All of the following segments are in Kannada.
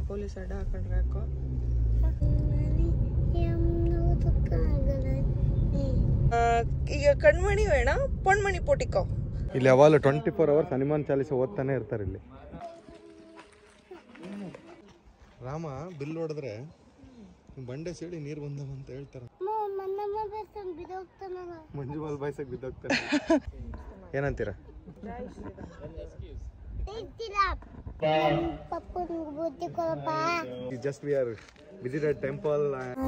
ಪೊಲೀಸ್ ಅಡ್ಡ ಹಾಕೊಂಡ್ರೆ ಯಾಕೋ ಆ, ಈಗ ಕಣ್ಮಣಿ ಬೇಡ ಪೊಣ್ಮಣಿ ಪೋಟಿಕೋ ಇಲ್ಲಿ ಯಾವಾಗಲೂ twenty four hours Hanuman Chalisa ಓದ್ತಾನೆ ಇರ್ತಾರೆ ಇಲ್ಲಿ ರಾಮ ಬಿಲ್ ಹೊಡೆದ್ರೆ ಬಂಡೆ ಸೇಡಿ ನೀರು ಬಂದವ ಅಂತ ಹೇಳ್ತಾರೆ ಮಂಜುಮಲ್ ಬಾಯ್ಸಕ್ ಬಿದ್ದೋಗ್ತಾರೆ ಏನಂತೀರ just we are visited temple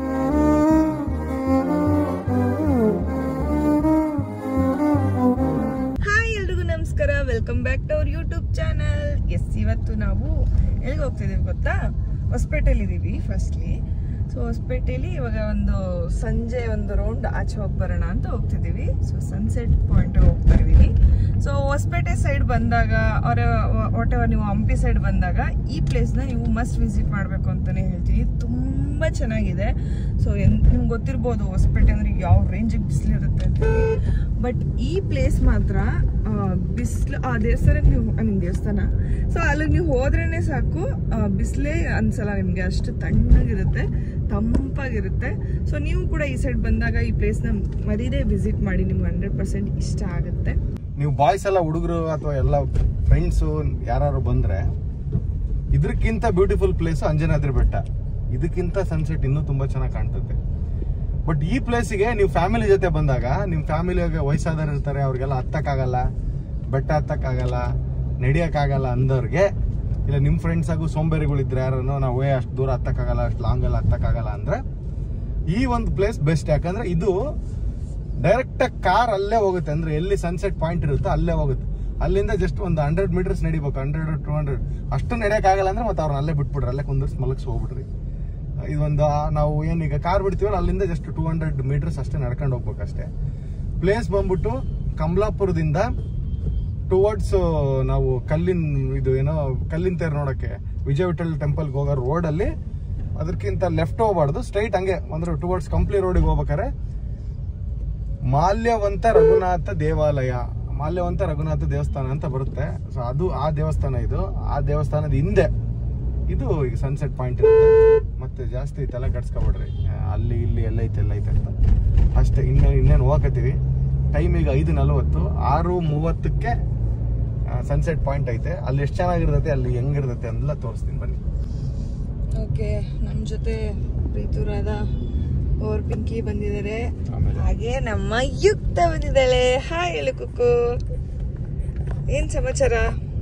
hi ಎಲ್ರಿಗೂ ನಮಸ್ಕಾರ welcome back to our YouTube channel yes ಇವತ್ತು ನಾವು ಎಲ್ಲಿಗೆ ಹೋಗ್ತಿದ್ದೀವಿ ಗೊತ್ತಾ ಹೊಸಪೇಟೆಯಲ್ಲಿ ಇದ್ದೀವಿ ಫಸ್ಟ್ಲಿ ಸೊ ಹೊಸಪೇಟೆಯಲ್ಲಿ ಇವಾಗ ಒಂದು ಸಂಜೆ ಒಂದು ರೌಂಡ್ ಆಚೆ ಹೋಗಿ ಬರೋಣ ಅಂತ ಹೋಗ್ತಿದ್ದೀವಿ ಸೊ ಸನ್ಸೆಟ್ ಪಾಯಿಂಟ್ ಹೋಗ್ತಾ ಇದ್ದೀವಿ ಸೊ ಹೊಸಪೇಟೆ ಸೈಡ್ ಬಂದಾಗ ಅವರ ವಾಟ್ ಎವರ್ ನೀವು ಹಂಪಿ ಸೈಡ್ ಬಂದಾಗ ಈ ಪ್ಲೇಸ್ನ ನೀವು ಮಸ್ಟ್ ವಿಸಿಟ್ ಮಾಡಬೇಕು ಅಂತಲೇ ಹೇಳ್ತೀನಿ ತುಂಬ ಚೆನ್ನಾಗಿದೆ ಸೊ ನಿಮ್ಗೆ ಗೊತ್ತಿರ್ಬೋದು ಹೊಸಪೇಟೆ ಅಂದ್ರೆ ಯಾವ ರೇಂಜಿಗೆ ಬಿಸಿಲಿರುತ್ತೆ ಅಂತ ಬಟ್ ಈ ಪ್ಲೇಸ್ ಮಾತ್ರ ಬಿಸಿಲು ಆ ದೇವಸ್ಥಾನಕ್ಕೆ ನೀವು ಐ ಮೀನ್ ದೇವಸ್ಥಾನ ಸೊ ಅಲ್ಲಿಗೆ ನೀವು ಹೋದ್ರೇನೆ ಸಾಕು ಬಿಸಿಲೇ ಅನ್ಸಲ್ಲ ನಿಮಗೆ ಅಷ್ಟು ತಣ್ಣಗಿರುತ್ತೆ ತಂಪಾಗಿರುತ್ತೆ ಸೊ ನೀವು ಕೂಡ ಈ ಸೈಡ್ ಬಂದಾಗ ಈ ಪ್ಲೇಸ್ನ ಮರೀದೇ ವಿಸಿಟ್ ಮಾಡಿ ನಿಮ್ಗೆ ಹಂಡ್ರೆಡ್ ಪರ್ಸೆಂಟ್ ಇಷ್ಟ ಆಗುತ್ತೆ ನೀವು ಬಾಯ್ಸ್ ಎಲ್ಲ ಹುಡುಗರು ಅಥವಾ ಎಲ್ಲ ಫ್ರೆಂಡ್ಸು ಯಾರು ಬಂದ್ರೆ ಇದಕ್ಕಿಂತ ಬ್ಯೂಟಿಫುಲ್ ಪ್ಲೇಸ್ ಅಂಜನಾದ್ರಿ ಬೆಟ್ಟ ಇದಕ್ಕಿಂತ ಸನ್ಸೆಟ್ ಇನ್ನೂ ತುಂಬಾ ಚೆನ್ನಾಗಿ ಕಾಣ್ತದೆ ಬಟ್ ಈ ಪ್ಲೇಸಿಗೆ ನೀವು ಫ್ಯಾಮಿಲಿ ಜೊತೆ ಬಂದಾಗ ನಿಮ್ಮ ಫ್ಯಾಮಿಲಿಗೆ ವಯಸ್ಸಾದವ್ರು ಇರ್ತಾರೆ ಅವ್ರಿಗೆಲ್ಲ ಹತ್ತಕ್ಕಾಗಲ್ಲ ಬೆಟ್ಟ ಹತ್ತಕ್ಕಾಗಲ್ಲ ನಡಿಯಕ್ಕಾಗಲ್ಲ ಅಂದವ್ರಿಗೆ ಇಲ್ಲ ನಿಮ್ಮ ಫ್ರೆಂಡ್ಸ್ ಆಗು ಸೋಂಬೇರಿಗಳಿದ್ರೆ ಯಾರನ್ನು ನಾವು ಏ ಅಷ್ಟು ದೂರ ಹತ್ತಕ್ಕಾಗಲ್ಲ ಅಷ್ಟು ಲಾಂಗ್ ಎಲ್ಲ ಹತ್ತಕ್ಕಾಗಲ್ಲ ಅಂದ್ರೆ ಈ ಒಂದು ಪ್ಲೇಸ್ ಬೆಸ್ಟ್ ಯಾಕಂದ್ರೆ ಇದು ಡೈರೆಕ್ಟ್ ಕಾರ್ ಅಲ್ಲೇ ಹೋಗುತ್ತೆ ಅಂದ್ರೆ ಎಲ್ಲಿ ಸನ್ಸೆಟ್ ಪಾಯಿಂಟ್ ಇರುತ್ತೋ ಅಲ್ಲೇ ಹೋಗುತ್ತೆ ಅಲ್ಲಿಂದ ಜಸ್ಟ್ ಒಂದು ಹಂಡ್ರೆಡ್ ಮೀಟರ್ಸ್ ನಡಿಬೇಕು ಹಂಡ್ರೆಡ್ ಟೂ ಹಂಡ್ರೆಡ್ ಅಷ್ಟು ನಡೆಯಕ್ಕಾಗಲ್ಲ ಅಂದ್ರೆ ಮತ್ತೆ ಅವ್ರನ್ನ ಅಲ್ಲೇ ಬಿಟ್ಬಿಡ್ರಿ ಅಲ್ಲೇ ಕುಂದರ್ಸಿ ಮಲಗಿಸಿ ಹೋಗ್ಬಿಡ್ರಿ ಇದೊಂದು ಆ, ನಾವು ಏನೀಗ ಕಾರ್ ಬಿಡ್ತೀವಲ್ಲ ಅಲ್ಲಿಂದ ಜಸ್ಟ್ ಟೂ ಹಂಡ್ರೆಡ್ ಮೀಟರ್ಸ್ ಅಷ್ಟೇ ನಡ್ಕೊಂಡು ಹೋಗ್ಬೇಕು ಅಷ್ಟೇ ಪ್ಲೇಸ್ ಬಂದ್ಬಿಟ್ಟು ಕಮಲಾಪುರದಿಂದ ಟುವರ್ಡ್ಸ್ ನಾವು ಕಲ್ಲಿನ ಇದು ಏನೋ ಕಲ್ಲಿನ ತೇರು ನೋಡಕ್ಕೆ ವಿಜಯ ವಿಠಲ್ ಟೆಂಪಲ್ಗೆ ಹೋಗೋ ರೋಡಲ್ಲಿ ಅದಕ್ಕಿಂತ ಲೆಫ್ಟ್ ಹೋಗ್ಬಾರ್ದು ಸ್ಟ್ರೈಟ್ ಹಂಗೆ ಅಂದ್ರೆ ಟುವರ್ಡ್ಸ್ ಕಂಪ್ಲಿ ರೋಡಿಗೆ ಹೋಗ್ಬೇಕಾರೆ ಮಾಲ್ಯವಂತ ರಘುನಾಥ ದೇವಾಲಯ ಮಾಲ್ಯವಂತ ರಘುನಾಥ ದೇವಸ್ಥಾನ ಅಂತ ಬರುತ್ತೆ ಸೊ ಅದು ಆ ದೇವಸ್ಥಾನ ಇದು ಆ ದೇವಸ್ಥಾನದ ಹಿಂದೆ ಇದು ಈಗ ಸನ್ಸೆಟ್ ಪಾಯಿಂಟ್ ಇರುತ್ತೆ ಮತ್ತೆ ಜಾಸ್ತಿ ತಲೆ ಕಟ್ಸ್ಕೊಬಿಡ್ರಿ ಆ, ಅಲ್ಲಿ ಇಲ್ಲಿ ಎಲ್ಲೈತೆ ಎಲ್ಲೈತೆ ಅಂತ ಅಷ್ಟೇ ಇನ್ನೇ ಇನ್ನೇನು ಹೋಗತ್ತೀವಿ ಟೈಮ್ ಈಗ ಐದು ನಲವತ್ತು ಆರು ಮೂವತ್ತಕ್ಕೆ ಸನ್ಸೆಟ್ ಪಾಯಿಂಟ್ ಐತೆ ಅಲ್ಲಿ ಎಷ್ಟು ಚೆನ್ನಾಗಿರ್ತೈತೆ ಅಲ್ಲಿ ಹೆಂಗಿರ್ತೈತೆ ಅಂತೆಲ್ಲ ತೋರಿಸ್ತೀನಿ ಬನ್ನಿ ಓಕೆ ನಮ್ಮ ಜೊತೆ ಪ್ರೀತುರಾದ ಓರ್ ಪಿಂಕಿ ಬಂದಿದ್ದಾರೆ ಆಮೇಲೆ ಹಾಗೆ ನಮ್ಮ ಯುಕ್ತ ಬಂದಿದ್ದಾಳೆ ಹಾಯ್ ಹೇಳು ಕುಕ್ಕು ಏನ್ ಸಮಾಚಾರ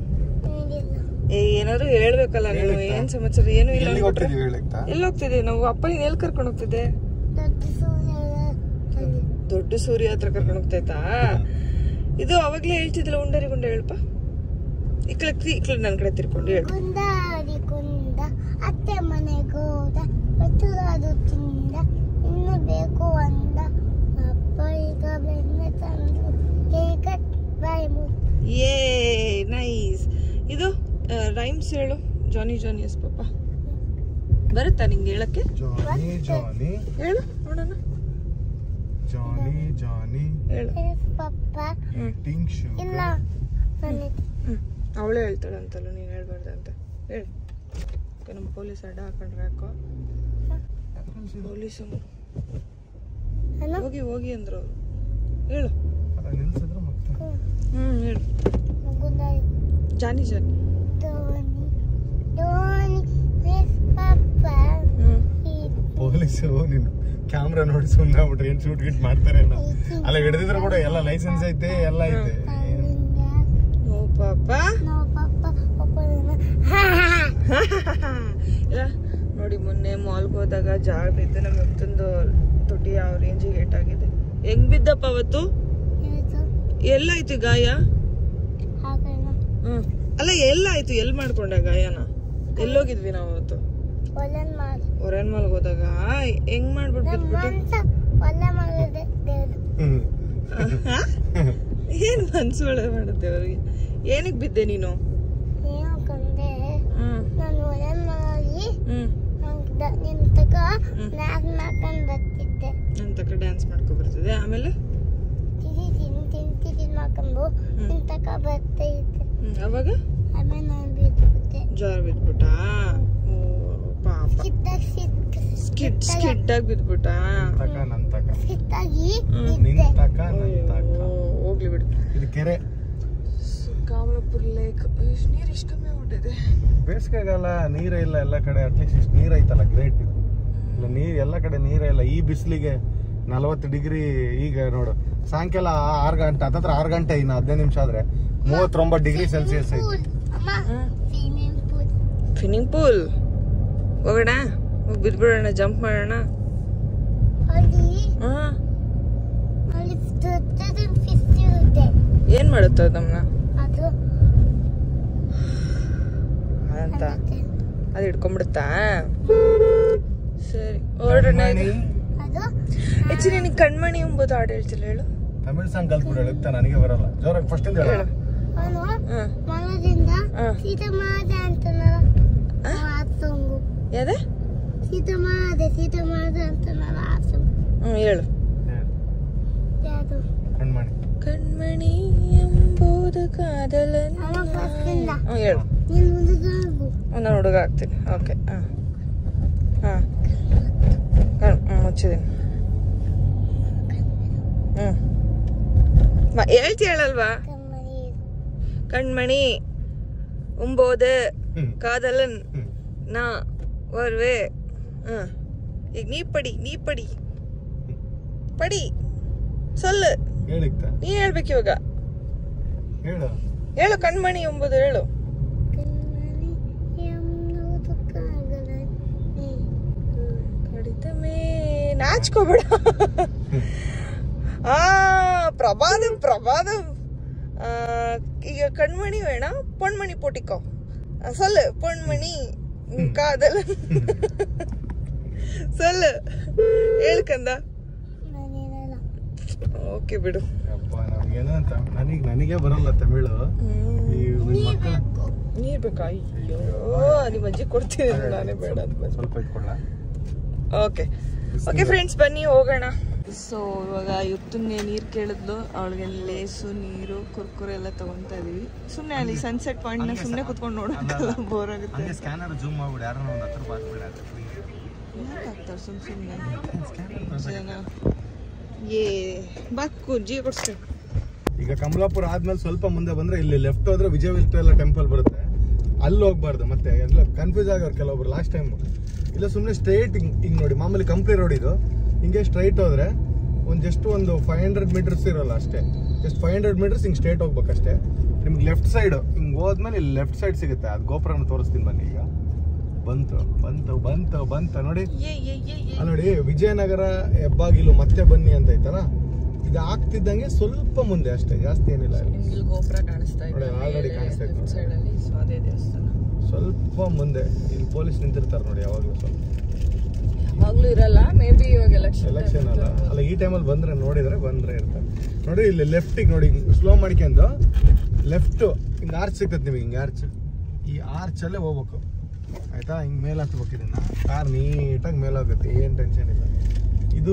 ಏ ಏನಾದ್ರು ಹೇಳ್ಬೇಕಲ್ಲ ನೀವು ಹೇಳುತ್ತಾ? ಏನ್ ಸಮಾಚಾರ ಏನು ಇಲ್ಲ ಎಲ್ಲಿಗೆ ಅಂದ್ಬಿಟ್ರೆ ಹೋಗ್ತಿದೀವಿ ಹೇಳಕ್ತಾ ಎಲ್ಲಿ ಹೋಗ್ತಿದ್ದೀವಿ ನಾವು ಅಪ್ಪ ನೀನ್ ಎಲ್ಲಿ ಕರ್ಕೊಂಡು ಹೋಗ್ತಿದ್ದೆ ದೊಡ್ಡ ಸೂರ್ಯ ಹತ್ರ ಕರ್ಕೊಂಡು ಹೋಗ್ತೈತಾ ಇದು ಅವಾಗ್ಲೇ ಹೇಳ್ತಿದ್ದಿಲ್ಲ ಉಂಡರಿ ಗುಂಡ ಹೇಳ್ಪ ಇಕ್ಲ ಇಕ್ಲ ನನ್ ಕಡೆ ತಿರ್ಕೊಂಡು ಹೇಳು ಕುಂದಾಡಿ ಕುಂದ ಅತ್ತೆ ಮನೆಗೋದ ಪ್ರಚುರಾದು ತಿಂದ ಇನ್ನು ಬೇಕು ಅಂದ ಅಪ್ಪ ಈಗ ಬೆಣ್ಣೆ ತಂದು ಕೇಕಟ್ ಬಾಯಿ ಮುತ್ತು ಏ ನೈಸ್ ಇದು ರೈಮ್ಸ್ ಹೇಳು ಜಾನಿ ಜಾನಿ ಎಸ್ ಪಾಪ ಬರುತ್ತಾ ನಿಂಗೆ ಹೇಳಕ್ಕೆ ಜಾನಿ ಜಾನಿ ಹೇಳು ನೋಡೋಣ ಜಾನಿ ಜಾನಿ ಹೇಳು ಎಸ್ ಪಪ್ಪ ಹ್ಮ್ ಟಿಂಗ್ ಶೂ ಇಲ್ಲ ನನಗೆ ಹ್ಮ್ ಅವಳೇ ಹೇಳ್ತಾಳೆ ಅಂತಲ್ಲ ನೀನು ಹೇಳ್ಬಾರ್ದು ಅಂತ ಹೇಳು ಓಕೆ, ನಮ್ಮ ಪೊಲೀಸ್ ಅಡ್ಡ ಹಾಕೊಂಡ್ರೆ ಯಾಕೋ ಪೊಲೀಸು ಅಣ್ಣ ಹೋಗಿ ಹೋಗಿ ಅಂದ್ರು ಅವರು ಹೇಳು ನಿಲ್ಸಿದ್ರೆ ಮತ್ತೆ ಹ್ಮ್ ಹೇಳು ಕುಂದಾಡಿ Johnny Johnny Dhoni Dhoni yes papa ಹ್ಮ್ ಪೊಲೀಸು ನೀನು ಕ್ಯಾಮ್ರಾ ನೋಡಿ ಸುಮ್ಮನೆ ಆಗ್ಬಿಟ್ರೆ ಏನ್ ಶೂಟ್ ಗಿಟ್ ಮಾಡ್ತಾರೆ ಅನ್ನೋ. ಅಲ್ಲ ಹಿಡಿದಿದ್ರು ಕೂಡ ಎಲ್ಲ ಲೈಸೆನ್ಸ್ ಐತೆ ಎಲ್ಲ ಐತೆ ಅಲ್ಲಿಂದ ಓ ಪಾಪ ನಾವು ಪಪ್ಪ ಒಬ್ಬರನ್ನ ಇಲ್ಲ ನೋಡಿ ಮೊನ್ನೆ ಮಾಲ್ಗೆ ಹೋದಾಗ ಜಾಗ ಬಿದ್ದು ನಮ್ಮ ಮತ್ತೊಂದು ತೊಟ್ಟಿ ಯಾವ ರೇಂಜಿಗೆ ಏಟಾಗಿದೆ ಹೆಂಗ್ ಬಿದ್ದಪ್ಪ ಅವತ್ತು ಹೇಳ್ತು ಎಲ್ಲಾಯ್ತು ಈ ಗಾಯ ಹಾಕೋಣ ಹ್ಮ್ ಅಲ್ಲ ಎಲ್ಲಾಯ್ತು ಎಲ್ ಮಾಡ್ಕೊಂಡೆ ಗಾಯನ ಎಲ್ಲೋಗಿದ್ವಿ ನಾವು ಅವತ್ತು ಒಳ್ಳನ್ ಮಾಡಿ ಹೊರನ್ ಮಾಲ್ಗೆ ಹೋದಾಗ ಹೆಂಗ್ ಮಾಡ್ಬಿಟ್ಟು ನಮ್ಮ ಬಿದ್ಬಿಟ್ಟು ಮನ್ಸ ಒಳ್ಳೆ ಮಾಡಿದೆ ದೇವ್ರು ಹ್ಮ್. ಏನ್ ಮನ್ಸು ಒಳ್ಳೆ ಮಾಡುತ್ತೆ ಅವ್ರಿಗೆ ಏನಕ್ ಬಿದ್ದೆ ನೀನು ಏನು ಕಂಡೆ ಹ್ಮ್ ನಾನು ಒಳ್ಳನ್ ಮಾಡಿ ಹ್ಮ್ ನಂಗೆ ನಿನ್ ತಗ ನಾಕ್ ಮಾಡ್ಕೊಂಡು ಬರ್ತಿದ್ದೆ ನನ್ ತಕ್ಕ ಡ್ಯಾನ್ಸ್ ಮಾಡ್ಕೊ ಬರ್ತದೆ ಆಮೇಲೆ ತಿರಿ ತಿನ್ ತಿನ್ ತಿರಿ ಮಾಡ್ಕೊಂಡು ನಿನ್ ತಗ ಬರ್ತಾ ಇದ್ದೆ ಹ್ಮ್ ಅವಾಗ ಆಮೇಲೆ ನಾನು ಬಿದ್ದುಬಿಟ್ಟೆ ಜ್ವರ ಬಿದ್ಬಿಟ್ಟಾ ಓ ಸ್ಕಿಟ್ಟಾಗಿ ಸ್ಕಿಡ್ ಸ್ಕಿಡ್ ಆಗಿ ಬಿದ್ಬಿಟ್ಟ ತಕ ನನ್ ತಕ ಸ್ಕಿಟ್ಟಾಗಿ ನಿನ್ ತಕ ನನ್ ತಕ ಹೋಗ್ಲಿ ಬಿಡು ಇದು ಕೆರೆ ಕಾಮಲಪುರ ಲೇಕ್ ನೀರು ಇಷ್ಟು ಕಮ್ಮಿ ಆಗ್ಬಿಟ್ಟಿದೆ ಬೇಸಿಗೆಗಾಲ ನೀರೇ ಇಲ್ಲ ಎಲ್ಲ ಕಡೆ ಅಟ್ಲೀಸ್ಟ್ ಇಷ್ಟು ನೀರ್ ಐತಲ್ಲ ಗ್ರೇಟ್ ಇದು ಇಲ್ಲ ನೀರ್ ಎಲ್ಲ ಕಡೆ ನೀರೇ ಇಲ್ಲ ಈ ಬಿಸಿಲಿಗೆ ನಲವತ್ತು ಡಿಗ್ರಿ ಈಗ ನೋಡು ಸಾಯಂಕಾಲ ಆರು ಗಂಟೆ ಹತ್ತತ್ರ ಆರು ಗಂಟೆ ಇನ್ನು ಹದಿನೈದು ನಿಮಿಷ ಆದ್ರೆ ಮೂವತ್ತೊಂಬತ್ತು ಡಿಗ್ರಿ ಸೆಲ್ಸಿಯಸ್ ಐತಿ ಪೂಲ್ ಅಮ್ಮ ಸ್ವಿಮ್ಮಿಂಗ್ ಪೂಲ್ ಸ್ವಿಮ್ಮಿಂಗ್ ಪೂಲ್ ಹೋಗೋಣ ಹೋಗಿ ಬಿದ್ಬಿಡೋಣ ಜಂಪ್ ಮಾಡೋಣ ಅಲ್ಲಿ ಹಾ ಅಲ್ಲಿ ದೊಡ್ಡದು ಫಿಶ್ ಇರುತ್ತೆ ಏನ್ ಮಾಡುತ್ತ ನಮ್ಮನ್ನ ಅದು ಅಂತ ಮತ್ತೆ ಅದು ಹಿಡ್ಕೊಂಡ್ಬಿಡುತ್ತಾ ಸರಿ ಹೊರಡೋಣ ಕಣ್ಮಣಿ, ಅದು ಹೆಚ್ಚು ನಿನಗೆ ಕಣ್ಮಣಿ ಎಂಬುದು ಹಾಡು ಹೇಳ್ತಿಲ್ಲ ಹೇಳು ತಮಿಳ್ ಸಾಂಗ್ ಕಲ್ತ್ಬಿಡು ಹೇಳುತ್ತಾ ನನಗೆ ಬರಲ್ಲ ಜೋರಾಗಿ ಫಸ್ಟ್ ಇಂದ ಹೇಳು ಹೇಳು ಅವನು ಹಾ ಮನದಿಂದ ಹಾ. ಸೀತಮಾದ ಅಂತನಲ್ಲ ಆ ಸಾಂಗು ಯಾವ್ದೆ ಸೀತಮಾದ ಸೀತಮಾದ ಅಂತನಲ್ಲ ಆ ಸಾಂಗ್ ಹ್ಮ್ ಹೇಳು ಹೇಳು. ಯಾವುದು ಕಣ್ಮಣಿ ಕಣ್ಮಣಿ ಎಂಬುದು ಕಾದಲ ಅಮ್ಮ ಫಸ್ಟ್ ಇಂದ ಹ್ಮ್ ಹೇಳು ನೀನು ಮುಂದೆ ಸಾಗು ನಾನು ಹುಡುಗ ಆಗ್ತೀನಿ ಓಕೆ ಹಾಂ ಹಾಂ ಹ್ಞೂ ಮುಚ್ಚಿದ್ದೀನಿ ಹ್ಞೂ ಮ ಹೇಳ್ತಿ ಹೇಳಲ್ವಾ ಕಮ್ಮನಿ ಕಣ್ಮಣಿ ಉಂಬೋದೆ ಹ್ಮ್. ಕಾದಲನ್ ಹ್ಮ್. ನಾ ವರ್ವೆ ಹಾಂ ಈಗ ನೀ ಪಡಿ ನೀ ಪಡಿ ಪಡಿ ಸೊಲ್ಲು ಹೇಳಿಕ್ತ ನೀ ಹೇಳ್ಬೇಕು ಇವಾಗ ಹೇಳು ಹೇಳು ಕಣ್ಮಣಿ ಎಂಬುದು ಹೇಳು ಕಮ್ಮನಿ ಎನ್ನುವುದು ಕಾಗಲ ಕಡಿತಮೇ ನಾಚ್ಕೋಬೇಡ ಆ ಪ್ರಭಾದಂ ಪ್ರಭಾದಂ ಆ, ಈಗ ಕಣ್ಮಣಿ ಬೇಡ ಪೊಣ್ಮಣಿ ಪೋಟಿಕೋ ಆ, சொல்லு பொன்மணி உன் காதல் சொல்லு ಹೇಳ್ಕಂದ ನಾನೇನಲ್ಲ ಓಕೆ ಬಿಡು ಅಪ್ಪ ನಮ್ಗೇನೋ ಅಂತ ನನಗೆ ನನಗೆ ಬರಲ್ಲ ತಮಿಳು ಈ ನಿಮ್ ಮಕ್ಕಳ ನೀರ್ ಬೇಕಾ ಅಯ್ಯೋ ನಿಮ್ಮ ಅಜ್ಜಿ ಕೊಡ್ತೀನಿ ನಾನೇ ಬೇಡ ಅಂತ ಸ್ವಲ್ಪ ಇಟ್ಕೊಳ್ಳ ಓಕೆ ಓಕೆ ಫ್ರೆಂಡ್ಸ್ ಬನ್ನಿ ಹೋಗೋಣ ಸೊ ಇವಾಗ ಯುತ್ತನ್ನೇ ನೀರು ಕೇಳಿದ್ಲು ಅವಳಿಗೆ ಲೇಸು ನೀರು ಕುರ್ಕುರೆ ಎಲ್ಲ ತಗೊಂತಾ ಇದೀವಿ ಸುಮ್ಮನೆ ಅಲ್ಲಿ ಸನ್ಸೆಟ್ ಪಾಯಿಂಟ್ ನ ಸುಮ್ಮನೆ ಕುತ್ಕೊಂಡು ನೋಡೋಕ್ಕಲ್ಲ ಬೋರ್ ಆಗುತ್ತೆ ಹಂಗೆ ಸ್ಕ್ಯಾನರ್ ಜೂಮ್ ಮಾಡ್ಬಿಡಿ ಯಾರನ್ನ ಒಂದು ಹತ್ರ ಬಾಸ್ಬಿಡಿ ಯಾಕೆ ಹಾಕ್ತಾರೆ ಸುಮ್ ಸುಮ್ಮನೆ ಜನ ಏ ಬಾಕು ಜೀ ಕೊಡ್ಸ್ರಿ ಈಗ ಕಮಲಾಪುರ ಆದ್ಮೇಲೆ ಸ್ವಲ್ಪ ಮುಂದೆ ಬಂದ್ರೆ ಇಲ್ಲಿ ಲೆಫ್ಟ್ ಹೋದ್ರೆ ವಿಜಯ ವಿಠಲ ಟೆಂಪಲ್ ಬರುತ್ತೆ ಅಲ್ಲಿ ಹೋಗ್ಬಾರ್ದು ಮತ್ತೆ ಎಲ್ಲ ಕನ್ಫ್ಯೂಸ್ ಆಗೋರು ಕೆಲವೊಬ್ರು ಲಾಸ್ಟ್ ಟೈಮ್ ಇಲ್ಲ ಸುಮ್ಮನೆ ಸ್ಟ್ರೈಟ್ ಹಿಂಗ್ ಹಿಂಗ್ ನೋಡಿ ಮಾಮೂಲಿ ಕಂಪ್ಲಿ ರೋಡ್ ಇದು ಹಿಂಗೆ ಸ್ಟ್ರೈಟ್ ಹೋದ್ರೆ ಒಂದು ಜಸ್ಟ್ ಒಂದು ಫೈವ್ ಹಂಡ್ರೆಡ್ ಮೀಟರ್ಸ್ ಇರೋಲ್ಲ ಅಷ್ಟೇ ಜಸ್ಟ್ ಫೈವ್ ಹಂಡ್ರೆಡ್ ಮೀಟರ್ಸ್ ಹಿಂಗೆ ಸ್ಟ್ರೈಟ್ ಹೋಗ್ಬೇಕಷ್ಟೇ ನಿಮ್ಗೆ ಲೆಫ್ಟ್ ಸೈಡ್ ಹಿಂಗ್ ಹೋದ್ಮೇಲೆ ಇಲ್ಲಿ ಲೆಫ್ಟ್ ಸೈಡ್ ಸಿಗುತ್ತೆ ಅದು ಗೋಪುರನ ತೋರಿಸ್ತೀನಿ ಬನ್ನಿ ಈಗ ಬಂತು ಬಂತು ಬಂತು ಬಂತು ನೋಡಿ ಏ ಏ ಏ ಏ ಅಲ್ಲಿ ನೋಡಿ ವಿಜಯನಗರ ಹೆಬ್ಬಾಗಿಲು ಮತ್ತೆ ಬನ್ನಿ ಅಂತ ಐತಲ್ಲ ಇದು ಆಗ್ತಿದ್ದಂಗೆ ಸ್ವಲ್ಪ ಮುಂದೆ ಅಷ್ಟೇ ಜಾಸ್ತಿ ಏನಿಲ್ಲ ಇಲ್ಲಿ. ನಿಮ್ಗೆ ಇಲ್ಲಿ ಗೋಪುರ ಕಾಣಿಸ್ತಾ ಇದೆ ನೋಡಿ, already ಕಾಣಿಸ್ತಾ ಇದೆ. ಲೆಫ್ಟ್ ಸೈಡ್ ಅಲ್ಲಿ ಸೊ ಅದೇ ದೇವಸ್ಥಾನ ಸ್ವಲ್ಪ ಮುಂದೆ ಇಲ್ಲಿ ಪೊಲೀಸ್ ನಿಂತಿರ್ತಾರೆ ನೋಡಿ ಯಾವಾಗಲೂ ಸ್ವಲ್ಪ ಯಾವಾಗ್ಲೂ ಇರಲ್ಲ ಮೇ ಬಿ ಇವಾಗ ಎಲೆಕ್ಷನ್ ಎಲೆಕ್ಷನ್ ಅಲ್ಲ ಅಲ್ಲ ಈ ಟೈಮಲ್ಲಿ ಬಂದ್ರೆ ನೋಡಿದ್ರೆ ಬಂದ್ರೆ ಇರ್ತಾರೆ ನೋಡಿ ಇಲ್ಲಿ ಲೆಫ್ಟಿಗೆ ನೋಡಿ ಸ್ಲೋ ಮಾಡ್ಕೊಂಡು ಲೆಫ್ಟ್ ಹಿಂಗೆ ಆರ್ಚ್ ಸಿಗ್ತದೆ ನಿಮಗೆ ಹಿಂಗೆ ಆರ್ಚ್ ಈ ಆರ್ಚ್ ಅಲ್ಲೇ ಹೋಗ್ಬೇಕು ಆಯ್ತಾ ಹಿಂಗೆ ಮೇಲೆ ಹತ್ಬೇಕು ಇದನ್ನ ಕಾರ್ ನೀಟಾಗಿ ಮೇಲೆ ಹೋಗುತ್ತೆ ಏನು ಟೆನ್ಷನ್ ಇಲ್ಲ ಇದು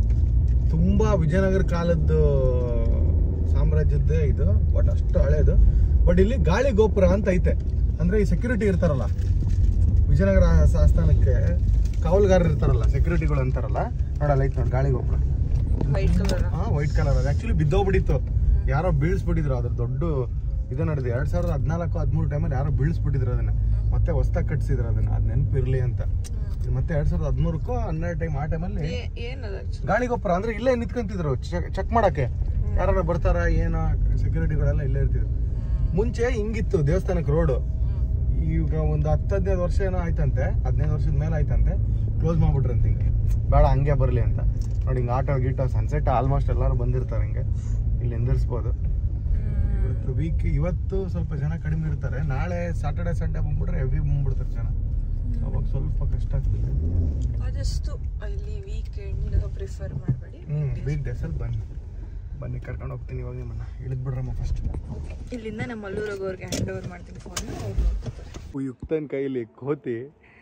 ತುಂಬಾ ವಿಜಯನಗರ ಕಾಲದ್ದು ಸಾಮ್ರಾಜ್ಯದ್ದೇ ಇದು ಬಟ್ ಅಷ್ಟು ಹಳೇದು ಬಟ್ ಇಲ್ಲಿ ಗಾಳಿ ಗೋಪುರ ಅಂತ ಐತೆ ಅಂದ್ರೆ ಈ ಸೆಕ್ಯೂರಿಟಿ ಇರ್ತಾರಲ್ಲ ವಿಜಯನಗರ ಆಸ್ಥಾನಕ್ಕೆ ಕಾವಲುಗಾರರು ಇರ್ತಾರಲ್ಲ ಸೆಕ್ಯೂರಿಟಿಗಳು ಅಂತಾರಲ್ಲ ನೋಡಲ್ಲ ಐತೆ ನೋಡಿ ಗಾಳಿ ಗೋಪುರ ವೈಟ್ ಕಲರ್ ಹಾ ವೈಟ್ ಕಲರ್ ಅದು ಆಕ್ಚುಲಿ ಬಿದ್ದೋಗ್ಬಿಟ್ಟಿತ್ತು ಯಾರೋ ಬೀಳ್ಸ್ಬಿಟ್ಟಿದ್ರು ಅದ್ರ ದೊಡ್ಡ ಇದು ನಡೆದು ಎರಡ್ ಸಾವಿರದ ಹದಿನಾಲ್ಕು ಹದಿಮೂರು ಟೈಮಲ್ಲಿ ಯಾರೋ ಬೀಳ್ಸ್ಬಿಟ್ಟಿದ್ರು ಅದನ್ನ ಮತ್ತೆ ಹೊಸ್ದಾಗಿ ಕಟ್ಸಿದ್ರು ಅದನ್ನ ಅದ್ ನೆನಪಿರ್ಲಿ ಅಂತ ಇದು ಮತ್ತೆ ಎರಡ್ ಸಾವಿರದ ಹದಿಮೂರಕ್ಕೂ ಹನ್ನೆರಡು ಟೈಮ್ ಆ ಟೈಮಲ್ಲಿ ಏನದ actually? ಗಾಳಿ ಗೊಬ್ಬರ ಅಂದ್ರೆ ಇಲ್ಲೇ ನಿಂತ್ಕೊಂತಿದ್ರು ಚೆಕ್ ಮಾಡಕ್ಕೆ ಯಾರು ಬರ್ತಾರ ಏನೋ ಸೆಕ್ಯೂರಿಟಿಗಳೆಲ್ಲ ಇಲ್ಲೇ ಇರ್ತಿದ್ರು ಮುಂಚೆ ಹಿಂಗಿತ್ತು ದೇವಸ್ಥಾನಕ್ಕೆ ರೋಡು ಈಗ ಒಂದು ಹತ್ತು ಹದಿನೈದು ವರ್ಷ ಏನೋ ಆಯ್ತಂತೆ ಹದಿನೈದು ವರ್ಷದ ಮೇಲೆ ಆಯ್ತಂತೆ ಕ್ಲೋಸ್ ಮಾಡ್ಬಿಟ್ರಂತೆ ಹಿಂಗೆ ಬೇಡ ಹಂಗೆ ಬರಲಿ ಅಂತ ನೋಡಿ ಹಿಂಗೆ ಆಟೋ ಗೀಟೋ ಸನ್ಸೆಟ್ ಆಲ್ಮೋಸ್ಟ್ ಎಲ್ಲರೂ ಬಂದಿರ್ತಾರೆ ಹಿಂಗೆ ಇಲ್ಲಿ ನಿಂದಿರ್ಸ್ಬೋದು ಇವತ್ತು ವೀಕ್ ಇವತ್ತು ಸ್ವಲ್ಪ ಜನ ಕಡಿಮೆ ಇರ್ತಾರೆ ನಾಳೆ ಸಾಟರ್ಡೆ ಸಂಡೇ ಬಂದ್ಬಿಟ್ರೆ ಹೆವಿ ಬಂದ್ಬಿಡ್ತಾರೆ ಜನ ಅವಾಗ ಸ್ವಲ್ಪ ಕಷ್ಟ ಆಗ್ತದೆ ಆದಷ್ಟು ಇಲ್ಲಿ ವೀಕೆಂಡ್ ಪ್ರಿಫರ್ ಮಾಡಬೇಡಿ ಹ್ಮ್ ವೀಕ್ ಡೇಸಲ್ಲಿ ಬನ್ನಿ ಬನ್ನಿ ಕರ್ಕೊಂಡು ಹೋಗ್ತೀನಿ ಇವಾಗ ನಿಮ್ಮನ್ನ ಇಳಿದ್ ಬಿಡ್ರಮ್ಮ ಫಸ್ಟ್ ಇಲ್ಲಿಂದ ನಮ್ಮ ಮಲ್ಲೂರಗೋರ್ಗೆ ಹ್ಯಾಂಡ್ ಓವರ್ ಮಾಡ್ತೀನಿ ಫೋನ್ ಅವ್ರು ನೋಡ್ಕೊತಾರೆ ಯುಕ್ತನ್ ಕೈಲಿ ಕೋತಿ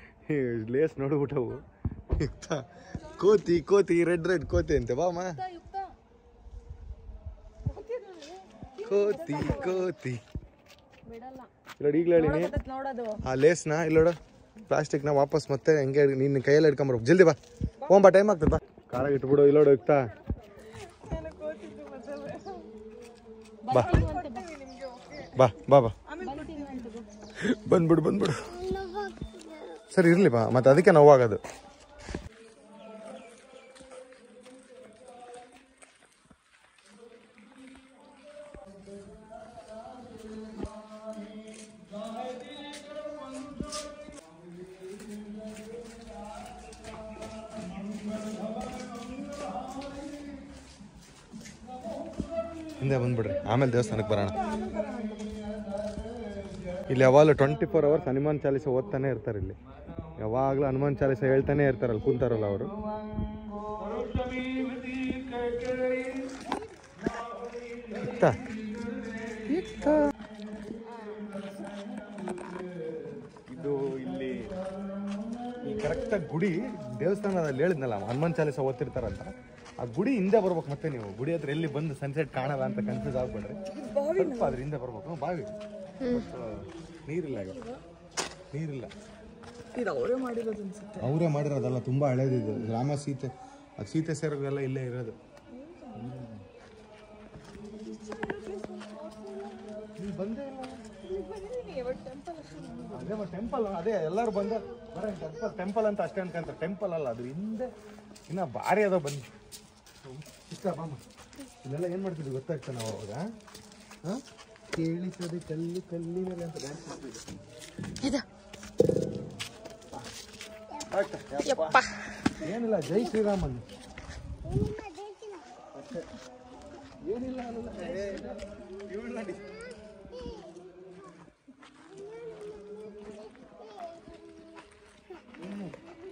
ಲೇಸ್ ನೋಡ್ಬಿಟ್ಟವು ಯುಕ್ತ ಕೋತಿ ಕೋತಿ ರೆಡ್ ರೆಡ್ ಕೋತಿ ಅಂತೆ ಬಾಮ ಕೋತಿ ಕೋತಿ ನೋಡಿ ಈಗಲೇ ಹೇಳಿನಿ ನೋಡೋದು ಆ ಲೇಸ್ನ ಇಲ್ಲೋಡ ಪ್ಲಾಸ್ಟಿಕ್ನ ವಾಪಸ್ ಮತ್ತೆ ಹೆಂಗೆ ನಿನ್ನ ಕೈಯಲ್ಲಿ ಹಿಡ್ಕೊಂಬರ್ಬೇಕು ಜಲ್ದಿ ಬಾ ಹೋಗ್ ಬಾ ಟೈಮ್ ಆಗ್ತದೆ ಬಾ ಕಾರಾಗ ಇಟ್ಬಿಡು ಇಲ್ಲೋಡು ಇಕ್ತಾ ಬಾ ಬಾ ಬಾ ಬಾ ಬಂದ್ಬಿಡು ಬಂದ್ಬಿಡು ಸರಿ ಇರ್ಲಿ ಬಾ ಮತ್ತೆ ಅದಕ್ಕೆ ನೋವಾಗೋದು ಹಿಂದೆ ಬಂದ್ಬಿಡ್ರಿ ಆಮೇಲೆ ದೇವಸ್ಥಾನಕ್ಕೆ ಬರೋಣ ಇಲ್ಲಿ ಯಾವಾಗಲೂ twenty four hours Hanuman Chalisa ಓದ್ತಾನೆ ಇರ್ತಾರೆ ಇಲ್ಲಿ ಯಾವಾಗಲೂ ಹನುಮಾನ್ ಚಾಲಿಸ ಹೇಳ್ತಾನೆ ಇರ್ತಾರಲ್ಲ ಕುಂತಾರಲ್ಲ ಅವರು ಇತ್ತ ಇತ್ತ ಇದು ಇಲ್ಲಿ ಈ ಕರೆಕ್ಟಾಗಿ ಗುಡಿ ದೇವಸ್ಥಾನದಲ್ಲಿ ಹೇಳಿದ್ನಲ್ಲ ಹನುಮಾನ್ ಚಾಲಿಸ ಓದ್ತಿರ್ತಾರಂತ ಆ ಗುಡಿ ಹಿಂದೆ ಬರ್ಬೇಕು ಮತ್ತೆ ನೀವು ಗುಡಿ ಹತ್ರ ಎಲ್ಲಿ ಬಂದು ಸನ್ಸೆಟ್ ಕಾಣಲ್ಲ ಅಂತ ಕನ್ಫ್ಯೂಸ್ ಆಗ್ಬೇಡ್ರಿ ಸ್ವಲ್ಪ ಅದ್ರ ಹಿಂದೆ ಬರ್ಬೇಕು ಹ್ಮ್, ಬಾವಿ But, ಆ, ನೀರಿಲ್ಲ ಈಗ ನೀರಿಲ್ಲ ಇದು ಅವರೇ ಮಾಡಿರೋದು ಅನ್ಸುತ್ತೆ ಅವರೇ ಮಾಡಿರೋದಲ್ಲ ತುಂಬಾ ಹಳೇದಿದು ರಾಮ ಸೀತೆ ಆ ಸೀತೆ ಸೇರೋದೆಲ್ಲ ಇಲ್ಲೇ ಇರೋದು ನೀವು ಬಂದೇ ಇಲ್ಲ ಅದೇ ಟೆಂಪಲ್ ಅದೇ ಎಲ್ಲರೂ ಬಂದ ಬರ ಟೆಂಪಲ್ ಟೆಂಪಲ್ ಅಂತ ಅಷ್ಟೇ ಅನ್ಕಂತಾರೆ ಟೆಂಪಲ್ ಅಲ್ಲ ಅದು ಹಿಂದೆ ಇನ್ನ ಭಾರಿ ಅದ ಬನ್ನಿ ಇಷ್ಟ ಬಾಮ ಇಲ್ಲೆಲ್ಲ ಏನ್ ಮಾಡ್ತಿದ್ವಿ ಗೊತ್ತಾಗ್ತಾ ನಾವು ಅವಾಗ ಹಾ ಕೇಳಿಸದೆ ಕಲ್ಲು ಕಲ್ಲಿನಲ್ಲಿ ಅಂತ ಡ್ಯಾನ್ಸ್ ಮಾಡ್ತಿದ್ವಿ ಆಯ್ತಾ? ಯಪ್ಪ. ಏನಿಲ್ಲ ಜೈ ಶ್ರೀರಾಮನ್ ಅಷ್ಟೇ ಏನಿಲ್ಲ ಅನ್ನಲ್ಲ. ಏ, ಇವ್ಳ್ ನೋಡಿ. ಹ್ಮ್.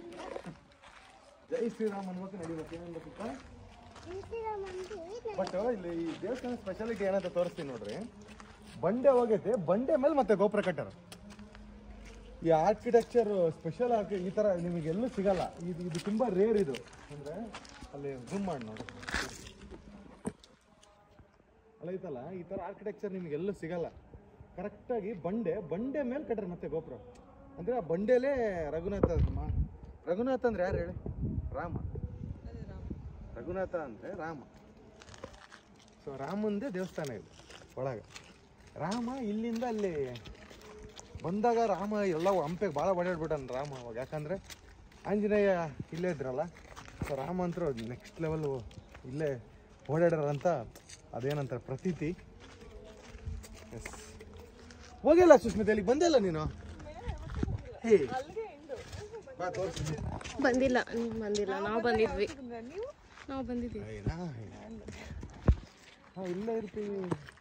ಜೈ ಶ್ರೀರಾಮ್ ಅನ್ಬೇಕು ನಡಿಬೇಕು ಏನ್ಬೇಕಪ್ಪ ಬಟ್ ಇಲ್ಲಿ ಈ ದೇವಸ್ಥಾನ ಸ್ಪೆಷಾಲಿಟಿ ಏನಂತ ತೋರಿಸ್ತೀನಿ ನೋಡ್ರಿ ಬಂಡೆ ಹೋಗೈತೆ ಬಂಡೆ ಮೇಲೆ ಮತ್ತೆ ಗೋಪುರ ಕಟ್ಟಾರ ಈ ಆರ್ಕಿಟೆಕ್ಚರ್ ಸ್ಪೆಷಲ್ ಆಗಿ ಈ ತರ ನಿಮಗೆ ಎಲ್ಲೂ ಸಿಗಲ್ಲ ಇದು ಇದು ತುಂಬಾ ರೇರ್ ಇದು ಅಂದ್ರೆ ಅಲ್ಲಿ ಜೂಮ್ ಮಾಡಿ ನೋಡಿ ಅಲ್ಲ ಐತಲ್ಲ ಈ ತರ ಆರ್ಕಿಟೆಕ್ಚರ್ ನಿಮ್ಗೆ ಎಲ್ಲೂ ಸಿಗಲ್ಲ ಕರೆಕ್ಟಾಗಿ ಬಂಡೆ ಬಂಡೆ ಮೇಲೆ ಕಟ್ಟಾರ ಮತ್ತೆ ಗೋಪುರ ಅಂದ್ರೆ ಆ ಬಂಡೆಲೇ ರಘುನಾಥ ಮಾ- ರಘುನಾಥ ಅಂದ್ರೆ ಯಾರು ಹೇಳಿ ರಾಮ ರಘುನಾಥ ಅಂದ್ರೆ ರಾಮ ಸೊ ರಾಮಂದೇ ದೇವಸ್ಥಾನ ಇದು ಒಳಗೆ ರಾಮ ಇಲ್ಲಿಂದ ಅಲ್ಲಿ ಬಂದಾಗ ರಾಮ ಎಲ್ಲ ಹಂಪೆಗೆ ಭಾಳ ಓಡಾಡ್ಬಿಟ್ಟಾನ ರಾಮ ಅವಾಗ ಯಾಕಂದ್ರೆ ಆಂಜನೇಯ ಇಲ್ಲೇ ಇದ್ರಲ್ಲ ಸೊ ರಾಮ ಅಂತೂ ನೆಕ್ಸ್ಟ್ ಲೆವೆಲ್ ಇಲ್ಲೇ ಓಡಾಡ್ರಂತ ಅದೇನಂತಾರೆ ಪ್ರತೀತಿ ಎಸ್ ಹೋಗಿಲ್ಲ ಸುಸ್ಮಿತಾ ಇಲ್ಲಿಗೆ ಬಂದೇ ಇಲ್ಲ ನೀನು ಹೇ ಬಾ ತೋರಿಸಿ ಬಂದಿಲ್ಲ ನೀವು ಬಂದಿಲ್ಲ ನಾವು ಬಂದಿದ್ವಿ ನಾವು ಬಂದಿದ್ವಿ ಏನಾ ಹಾಂ ಇಲ್ಲೇ ಇರ್ತೀವಿ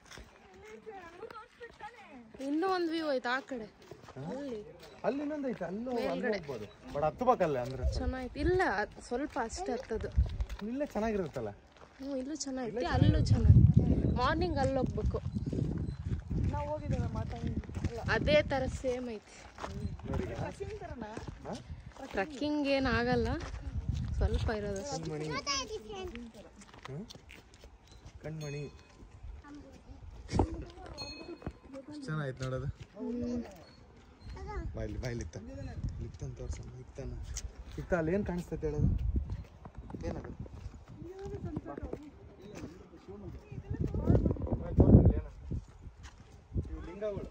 ಇನ್ನೂ ಒಂದು ವ್ಯೂ ಐತೆ ಆ ಕಡೆ ಅಲ್ಲಿ ಅಲ್ಲಿ ಇನ್ನೊಂದು ಐತೆ ಅಲ್ಲೂ ಅಲ್ಲಿ ಹೋಗ್ಬೋದು ಬಟ್ ಹತ್ಬೇಕಲ್ಲ ಅಂದ್ರೆ ಚೆನ್ನಾಯ್ತು ಇಲ್ಲ ಅದ್ ಸ್ವಲ್ಪ ಅಷ್ಟೇ ಹತ್ತದು ಇಲ್ಲೇ ಚೆನ್ನಾಗಿರುತ್ತಲ್ಲ ಹ್ಞೂ ಇಲ್ಲೂ ಚೆನ್ನಾಗೈತಿ ಅಲ್ಲೂ ಚೆನ್ನಾಗಿ ಮಾರ್ನಿಂಗ್ ಅಲ್ಲಿ ಹೋಗ್ಬೇಕು ನಾವು ಹೋಗಿದ್ದೇವೆ ಮಾತಾಡಿ ಅದೇ ಥರ ಸೇಮ್ ಐತಿ ನೋಡಿ ಹಾಂ ಟ್ರಕ್ಕಿಂಗ್ ಏನು ಆಗಲ್ಲ ಸ್ವಲ್ಪ ಇರೋದು ಅಷ್ಟೇ. ಕಣ್ಮಣಿ ಹ್ಮ್? ಕಣ್ಮಣಿ ಎಷ್ಟು ಚೆನ್ನಾಯ್ತು ನೋಡೋದು ಬಾಯ್ಲಿ ಬಾಯ್ಲಿ ಇತ್ತ ಇತ್ತಂತ ತೋರ್ಸಮ್ಮ ಇತ್ತಾನ ಇತ್ತ ಅಲ್ಲಿ ಏನು ಕಾಣಿಸ್ತೈತೆ ಹೇಳೋದು ಏನದು ಬಾ, ತೋರ್ಸು ಏನು? ಇವು ಲಿಂಗಗಳು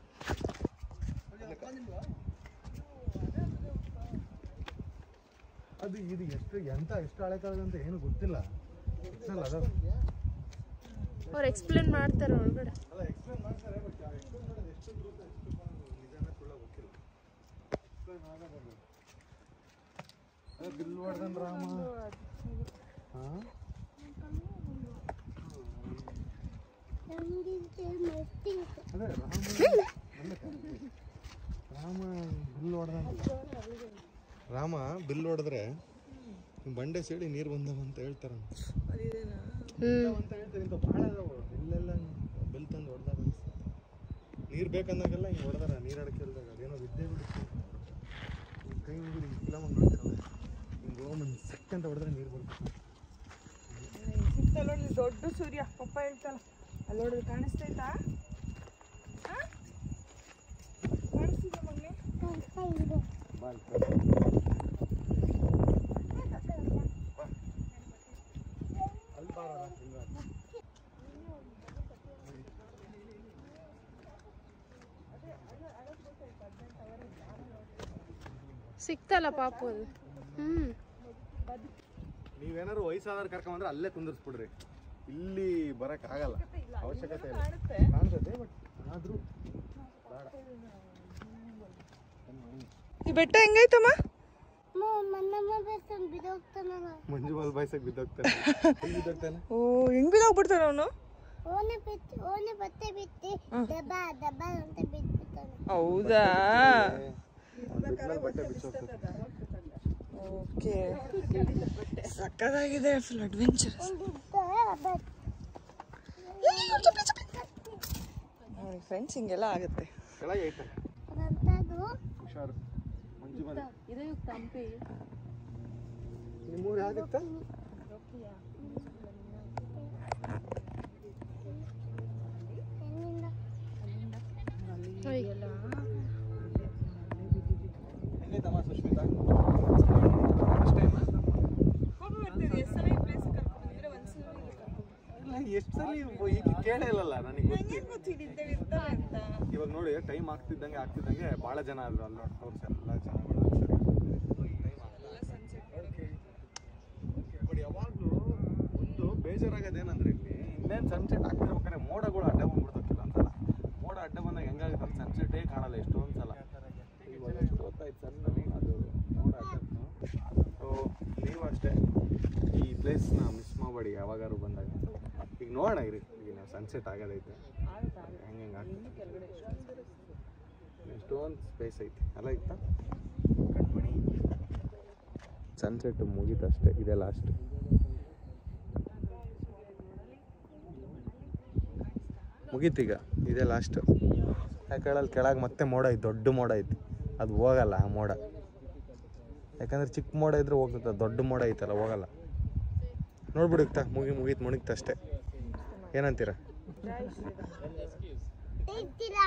ಅದು ಇದು ಎಷ್ಟು ಎಂತ ಎಷ್ಟು ಹಳೆ ಕಾಲದಂತ ಏನು ಗೊತ್ತಿಲ್ಲ ಗೊತ್ತಲ್ಲ ಅದು ಅವ್ರು ಎಕ್ಸ್ಪ್ಲೇನ್ ಮಾಡ್ತಾರೆ ಒಳಗಡೆ ಅಲ್ಲ ಎಕ್ಸ್ಪ್ಲೇನ್ ಮಾಡ್ತಾರೆ ಬಟ್ ಎಕ್ಸ್ಪ್ಲೇನ್ ಮಾಡೋದು ಎಷ್ಟು ದೂರ ಎಷ್ಟು ನಿಜಾನ ಸುಳ್ಳ ಗೊತ್ತಿಲ್ಲ ಎಕ್ಸ್ಪ್ಲೇನ್ ಆಗೋದು ಅದೇ ಬಿಲ್ ಹೊಡೆದನ್ ರಾಮ ಹಾ ಅದೇ ರಾಮ ಅಲ್ಲ ಕಣೆ. ರಾಮ ಬಿಲ್ ಹೊಡೆದ ರಾಮ ಬಿಲ್ ಹೊಡೆದ್ರೆ ಬಂಡೆ ಸೇಡಿ ನೀರು ಬಂದವ ಅಂತ ಹೇಳ್ತಾರ ಹ್ಞೂ ಅಂತ ಹೇಳ್ತಾರೆ ಇಂಥ ಭಾಳ ಅದಾವು ಇಲ್ಲೆಲ್ಲ ಬಿಲ್ ತಂದು ಹೊಡೆದಾರ ನೀರು ಬೇಕಂದಾಗೆಲ್ಲ ಹಿಂಗೆ ಹೊಡೆದಾರ ನೀರು ಅಡಕೆಲ್ದಾಗ ಅದೇನೋ ವಿದ್ಯೆ ಬಿಡುತ್ತೆ ಹಿಂಗ್ ಕೈ ಮುಗಿದು ಹಿಂಗೆ ಫಿಲಮ್ ನೋಡ್ತಿರಲ್ಲ ಹಿಂಗೆ ಓಮನ್ ಸಕ್ ಅಂತ ಹೊಡೆದ್ರೆ ನೀರು ಬರುತ್ತೆ ಸಿಕ್ತಲ್ಲ ನೋಡಿ ದೊಡ್ಡ ಸೂರ್ಯ ಪಪ್ಪ ಹೇಳ್ತಲ್ಲ ಅಲ್ಲಿ ನೋಡಿದ್ರೆ ಕಾಣಿಸ್ತೈತಾ ಆ? ಕಾಣಿಸ್ತಿದೆ ಮಗ್ನೆ ಬಾ ಅಲ್ಲಿ ಬಾರಲ್ಲ ಸಿಕ್ತಲ್ಲ ಪಾಪು ಅದು ಹ್ಮ್ ನೀವೇನಾದ್ರು ವಯಸ್ಸಾದವ್ರು ಕರ್ಕೊಂಬಂದ್ರೆ ಅಲ್ಲೇ ಕುಂದಿರ್ಸ್ಬಿಡ್ರಿ ಇಲ್ಲಿ ಬರಕ್ ಆಗಲ್ಲ ಅವಶ್ಯಕತೆ ಇಲ್ಲ ಕಾಣಿಸುತ್ತೆ ಬಟ್ ಆದ್ರೂ ಈ ಬೆಟ್ಟ ಹೆಂಗೈತಮ್ಮ ಮನ್ನಮ್ಮ ಬೇಸನ್ ಬಿದೋಗ್ತಾನಲ್ಲ ಮಂಜು ಮಲ್ ಬಾಯ್ಸಕ್ ಬಿದ್ದೋಗ್ತಾನೆ ಎಲ್ಲಿ ಬಿದ್ದೋಗ್ತಾನೆ ಓ ಹೆಂಗ್ ಬಿದ್ದೋಗ್ಬಿಡ್ತಾನ ಅವನು ಓನೆ ಬಿತ್ತು ಓನೆ ಬತ್ತೆ ಬಿತ್ತಿ ದಬ್ಬ ದಬ್ಬ ಅಂತ ಬಿದ್ಬಿಡ್ತಾನೆ ಹೌದಾ ಬಿದ್ಮೇಲೆ ಬಟ್ಟೆ ಬಿಚ್ಚೋಗ್ತದೆ ಓಕೆ ಸಕ್ಕದಾಗಿದೆ ಫುಲ್ ಅಡ್ವೆಂಚರ್ ನೋಡಿ ಫ್ರೆಂಡ್ಸ್ ಹಿಂಗೆಲ್ಲ ಆಗುತ್ತೆ ಕೆಳಗೆ ಐತೆ ಅಂತದು ಹುಷಾರು ಮಂಜು ಮಲ್ ಇದು ತಂಪಿ ನಿಮ್ಮೂರು ಯಾವ್ದಿತ್ತ ಹೆಣ್ಣಿಂದ ಹೆಂಗೈತಮ್ಮ ಸುಶ್ಮಿತಾ ಅಷ್ಟೇ ಇಲ್ಲ ಎಷ್ಟು ಸಲ ಈಗ ಕೇಳೇ ಇಲ್ಲಲ್ಲ ನನಗೆ ಗೊತ್ತಿಲ್ಲ ಇವಾಗ ನೋಡಿ ಟೈಮ್ ಆಗ್ತಿದ್ದಂಗೆ ಆಗ್ತಿದ್ದಂಗೆ ಭಾಳ ಜನ ಆದ್ರು ಅಲ್ಲಿ ನೋಡಿ ತೋರ್ಸಿ ಎಲ್ಲ ಜನಗಳು ಬಟ್ ಯಾವಾಗಲೂ ಒಂದು ಬೇಜಾರಾಗೋದೇನಂದ್ರೆ ಇಲ್ಲಿ ಇನ್ನೇನು ಸನ್ಸೆಟ್ ಆಗ್ತಿರ್ಬೇಕಾದ್ರೆ ಮೋಡಗಳು ಅಡ್ಡ ಬಂದ್ಬಿಡ್ತಕ್ಕಿಲ್ಲ ಅಂತಲ್ಲ ಮೋಡ ಅಡ್ಡ ಬಂದಾಗ ಹೆಂಗಾಗುತ್ತೆ ಅಂತ ಸನ್ಸೆಟೇ ಕಾಣಲ್ಲ ಎಷ್ಟೊಂದು ಸಲ ಇವಾಗ ಎಷ್ಟು ಹೊತ್ತಾಯ್ತು ಸಣ್ಣ ಅದು ಮೋಡ ಅಡ್ಡ ಸೊ ನೀವು ಅಷ್ಟೇ ಈ ಪ್ಲೇಸ್ನ ಮಿಸ್ ಮಾಡಬೇಡಿ ಯಾವಾಗಾದ್ರು ಬಂದಾಗ ಈಗ ನೋಡೋಣ ಇರಿ ಈಗ ನಾವು ಸನ್ಸೆಟ್ ಆಗೋದೈತೆ ಹೆಂಗೆ ಹೆಂಗೆ ಆಗ್ತದೆ ಎಷ್ಟೊಂದು ಸ್ಪೇಸ್ ಐತಿ ಅಲ್ಲ ಇತ್ತ ಸನ್ಸೆಟ್ ಮುಗೀತು ಅಷ್ಟೇ ಇದೆ ಲಾಸ್ಟ್ ಮುಗೀತೀಗ ಇದೇ ಲಾಸ್ಟ್ ಯಾಕಂದ್ರೆ ಅಲ್ಲಿ ಕೆಳಗೆ ಮತ್ತೆ ಮೋಡ ಐತಿ ದೊಡ್ಡ ಮೋಡ ಐತಿ ಅದು ಹೋಗಲ್ಲ ಆ ಮೋಡ ಯಾಕಂದ್ರೆ ಚಿಕ್ಕ ಮೋಡ ಇದ್ರೆ ಹೋಗ್ತದೆ ದೊಡ್ಡ ಮೋಡ ಐತಲ್ಲ ಹೋಗಲ್ಲ ನೋಡ್ಬಿಡುತ್ತಾ ಮುಗಿ ಮುಗೀತು ಮುಣಿಗ್ತ ಅಷ್ಟೇ ಏನಂತೀರ ದೇಯ್ತಿಲ್ಲ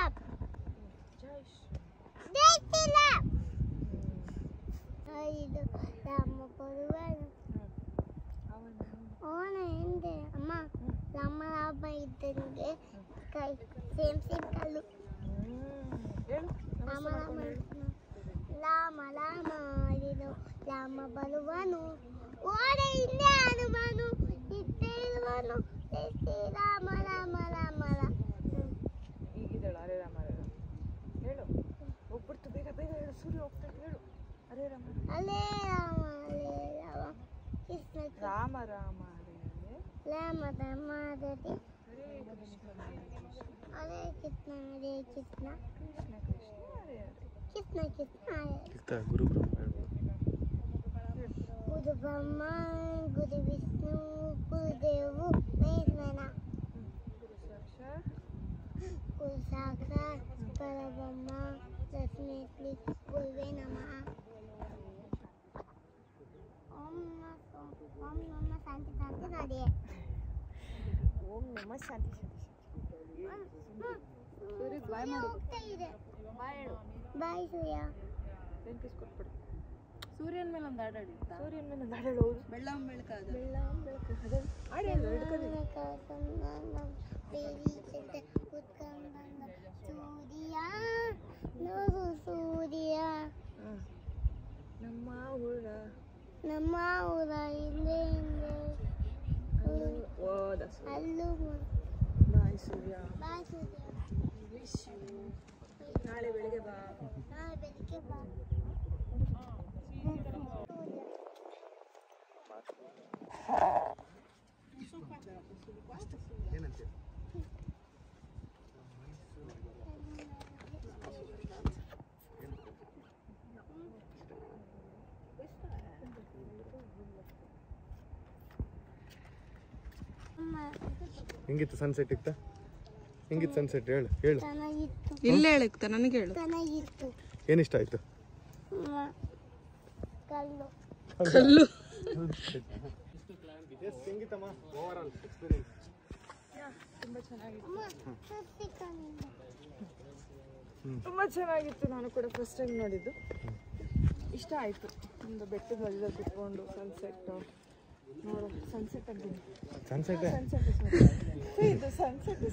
ದೇಯ್ತಿಲ್ಲ ಇದು ರಾಮ ಬರುವನು ಅವನ ಹಿಂದೆ ಅಮ್ಮ ರಾಮ ರಾಮ ಇದ್ದಂಗೆ ಕೈ ಸೇಮ್ ಸೇಮ್ ಕಲ್ಲು ರಾಮ ರಾಮ ರಾಮ ರಾಮ ಆಡಿದು ರಾಮ ಬರುವನು ಓಡ ಹಿಂದೆ ಹನುಮಾನು ಇದ್ದೇ ಇರುವನು ಶ್ರೀ ರಾಮ ರಾಮ ರಾಮ ರಾಮ ಈಗಿದ್ದಾಳ ಹರೇ ರಾಮ ಹರೇ ರಾಮ ಹೇಳು ಹೋಗ್ಬಿಡ್ತು ಬೇಗ ಬೇಗ ಹೇಳು ಸೂರ್ಯ ಹೋಗ್ತೈತೆ ಹೇಳು ಹರೇ ರಾಮ ಅಲೇ ರಾಮ ಅಲೇ ರಾಮ ಕೃಷ್ಣ ಕೃಷ್ಣ ರಾಮ ರಾಮ ಹರೇ ಹರೇ ರಾಮ ರಾಮ ಹರೇ ಹರೇ ಕೃಷ್ಣ ಹರೇ ಕೃಷ್ಣ ಹರೇ ಕೃಷ್ಣ ಕೃಷ್ಣ ಕೃಷ್ಣ ಹರೇ ಹರೇ ಕೃಷ್ಣ ಕೃಷ್ಣ ಹರೇ ಗುರು ಬ್ರಹ್ಮ ಹೇಳ್ಬೋದು ಗುರು ಬ್ರಹ್ಮ ಗುರು ವಿಷ್ಣು ಗುರುದೇವು ಮಹೇಶ್ವರ ಗುರು ಸಾಕ್ಷಾತ್ ಗುರು ಸಾಕ್ಷಾತ್ ಪರಬ್ರಹ್ಮ ಲಕ್ಷ್ಮೀ ಗುರುವೇ ನಮಃ ಓಂ ನಮಃ ಓಂ ನಮಃ ಶಾಂತಿ ಶಾಂತಿ ಗಾಡಿ ಓಂ ನಮ ಶಾಂತಿ ಸೂರ್ಯ ಹೋಗ್ತಾ ಇದೆ ಬಾಯ್ ಸೂರ್ಯ ಬೆಂಕಿಸ್ ಕೊಟ್ಬಿಡು ಸೂರ್ಯನ ಮೇಲೆ ಒಂದು ಹಾಡಾಡಿ ಸೂರ್ಯನ ಮೇಲೆ ನಾಡೋಳು ಬೆಳ್ಳಂ ಬೆಳಕಾದ ಬೆಳ್ಳಂ ಬೆಳಕು ಅದೇ ಆಡಿ ಅಲ್ಲ ಹಿಡ್ಕೊಂಡು ಸೂರ್ಯ ನೋಡು ಸೂರ್ಯ ಹ್ಮ್. ನಮ್ಮ ಊರ ನಮ್ಮ ಊರ ಹಿಂದೆ ಹಿಂದೆ ಓದ ಅಲ್ಲೂ ಬಾಯ್ ಸೂರ್ಯ ಬಾ ಸೂರ್ಯ ನಾಳೆ ಬೆಳಿಗ್ಗೆ ಬಾ ನಾಳೆ ಬೆಳಿಗ್ಗೆ ಬಾ ಏನಂತೀರ ಅಮ್ಮ ಹೆಂಗಿತ್ತು ಸನ್ಸೆಟ್ ಇತ್ತ ಹೆಂಗಿತ್ತು ಸನ್ಸೆಟ್ ಹೇಳು ಹೇಳು ಚೆನ್ನಾಗಿತ್ತು ಇಲ್ಲ ಹೇಳುತ್ತಾ ನನಗೆ ಹೇಳು ಚೆನ್ನಾಗಿತ್ತು ಏನಿಷ್ಟ ಆಯ್ತು ಅಮ್ಮ, ಕಲ್ಲು ಕಲ್ಲು ಹೆಂಗಿತ್ತಮ್ಮ ಓವರ್ ಆಲ್ ಎಕ್ಸ್ಪೀರಿಯನ್ಸ್ ಅಮ್ಮ ಸಸ್ತಿ ಕಣ್ಣಿಂದ ತುಂಬಾ ಚೆನ್ನಾಗಿತ್ತು ನಾನು ಕೂಡ ಫಸ್ಟ್ ಟೈಮ್ ನೋಡಿದ್ದು ಇಷ್ಟ ಆಯಿತು ಒಂದು ಬೆಟ್ಟದ ಮಧ್ಯದಲ್ಲಿ ಕುತ್ಕೊಂಡು ಸನ್ಸೆಟ್ ನೋಡು ಸನ್ಸೆಟ್ ಅಂತೀನಿ ಸನ್ಸೆಟ್ ಸನ್ಸೆಟ್ ಇದು ಸನ್ಸೆಟ್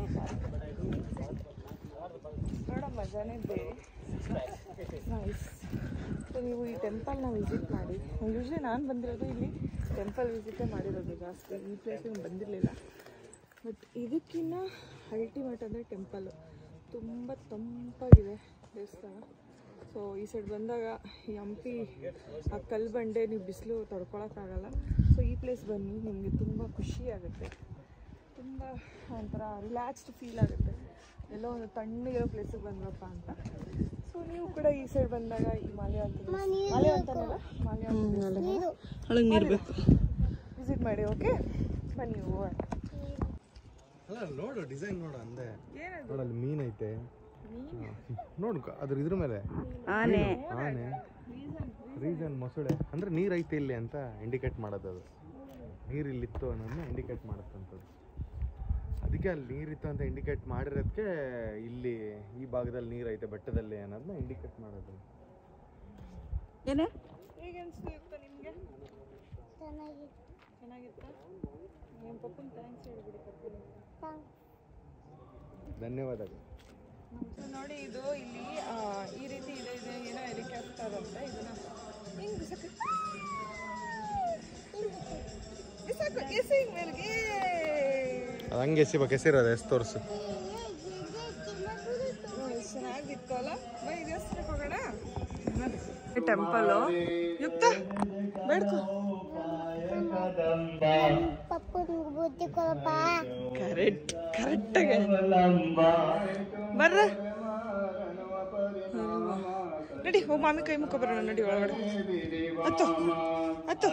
ನೋಡೋ ಮಜಾನೇ ಬೇರೆ ನೈಸ್ ಸೊ ನೀವು ಈ ಟೆಂಪಲ್ನ ವಿಸಿಟ್ ಮಾಡಿ ಯೂಶ್ವಲಿ ನಾನು ಬಂದಿರೋದು ಇಲ್ಲಿ ಟೆಂಪಲ್ ವಿಸಿಟೇ ಮಾಡಿರೋದು ಜಾಸ್ತಿ ಈ ಪ್ಲೇಸಿಗೆ ಬಂದಿರಲಿಲ್ಲ ಬಟ್ ಇದಕ್ಕಿಂತ ಅಲ್ಟಿಮೇಟ್ ಅಂದರೆ ಟೆಂಪಲ್ಲು ತುಂಬ ತಂಪಾಗಿದೆ ದೇವಸ್ಥಾನ ಸೊ ಈ ಸೈಡ್ ಬಂದಾಗ ಈ ಹಂಪಿ ಆ ಕಲ್ಲು ಬಂಡೆ ನೀವು ಬಿಸಿಲು ತಡ್ಕೊಳಕ್ಕಾಗಲ್ಲ ಸೊ ಈ ಪ್ಲೇಸ್ ಬನ್ನಿ ನಿಮಗೆ ತುಂಬ ಖುಷಿ ಆಗುತ್ತೆ ತುಂಬ ಒಂಥರ ರಿಲ್ಯಾಕ್ಸ್ಡ್ ಫೀಲ್ ಆಗುತ್ತೆ ಎಲ್ಲೋ ಒಂದು ತಣ್ಣಗಿರೋ ಪ್ಲೇಸಿಗೆ ಬಂದ್ರಪ್ಪ ಅಂತ ಸೊ ನೀವು ಕೂಡ ಈ ಸೈಡ್ ಬಂದಾಗ ಈ ಮಾಲೆ ಅಂತ ಮಾಲೆ ಅಂತಾರಲ್ಲ ಮಾಲೆ ಒಳಗೆ ನೀರ್ಬೇಕು ವಿಸಿಟ್ ಮಾಡಿ ಓಕೆ ಬನ್ನಿ ಹೋಗೋಣ ಅಲ್ಲ ನೋಡು ಡಿಸೈನ್ ನೋಡು ಅಂದೆ ಏನದು ನೋಡಲ್ಲಿ ಮೀನ್ ಐತೆ ಹಾ. ನೋಡು ಕ- ಅದ್ರ ಇದ್ರ ಮೇಲೆ ಆನೆ ಆನೆ ರೀಸನ್ ಮೊಸಳೆ ಅಂದ್ರೆ ನೀರ್ ಐತೆ ಇಲ್ಲಿ ಅಂತ ಇಂಡಿಕೇಟ್ ಮಾಡೋದು ಅದು ನೀರು ಇಲ್ಲಿತ್ತು ಅನ್ನೋದನ್ನ ಇಂಡಿಕೇಟ್ ಮಾಡುತ್ತಂಥದ್ದು ಅದಕ್ಕೆ ಅಲ್ಲಿ ನೀರಿತ್ತು ಅಂತ ಇಂಡಿಕೇಟ್ ಮಾಡಿರೋದಕ್ಕೆ ಇಲ್ಲಿ ಈ ಭಾಗದಲ್ಲಿ ನೀರು ಐತೆ ಬೆಟ್ಟದಲ್ಲಿ ಅನ್ನೋದನ್ನ ಇಂಡಿಕೇಟ್ ಮಾಡೋದು ಏನೇ ಹೇಗೆ ಅನಿಸ್ತು ನಿಮಗೆ ಚೆನ್ನಾಗಿತ್ತು ಚೆನ್ನಾಗಿತ್ತಾ ನಿಮ್ಮ ಪಪ್ಪನ ಥ್ಯಾಂಕ್ಸ್ ಹೇಳ್ಬಿಡಿ ಕರ್ಕೊಂಡು ಧನ್ಯವಾದಗಳು ಸೊ ನೋಡಿ ಇದು ಇಲ್ಲಿ ಆ, ಈ ರೀತಿ ಇದೆ ಇದೆ ಏನೋ ಎದಕ್ಕೆ ಹಾಕ್ತಾರಂತೆ ಇದನ್ನ ಹಿಂಗ್ ಬಿಸಾಕು ಬಿಸಾಕು ಎಸಿ ಮೇಲ್ಗೆ ಅದು ಹಂಗೆ ಎಸಿಬೇಕು ಎಸಿರೋದು ಎಷ್ಟು ತೋರಿಸು ಚೆನ್ನಾಗಿ ಬಿತ್ತಲ್ಲ ಬೈ ದೇವಸ್ಥಾನಕ್ಕೆ ಹೋಗೋಣ ಟೆಂಪಲು ಯುಕ್ತ ಬೇಡ್ಕೊ ಪಪ್ಪನ ಬುದ್ಧಿ ಕೊಡಪ್ಪ ಕರೆಕ್ಟ್ ಕರೆಕ್ಟಾಗಿ ಬರ್ರ ನಡಿ ಹೋಗಿ ಮಾಮಿ ಕೈ ಮುಖ ಬರೋಣ ನಡಿ ಒಳಗಡೆ ಹತ್ತು ಹತ್ತು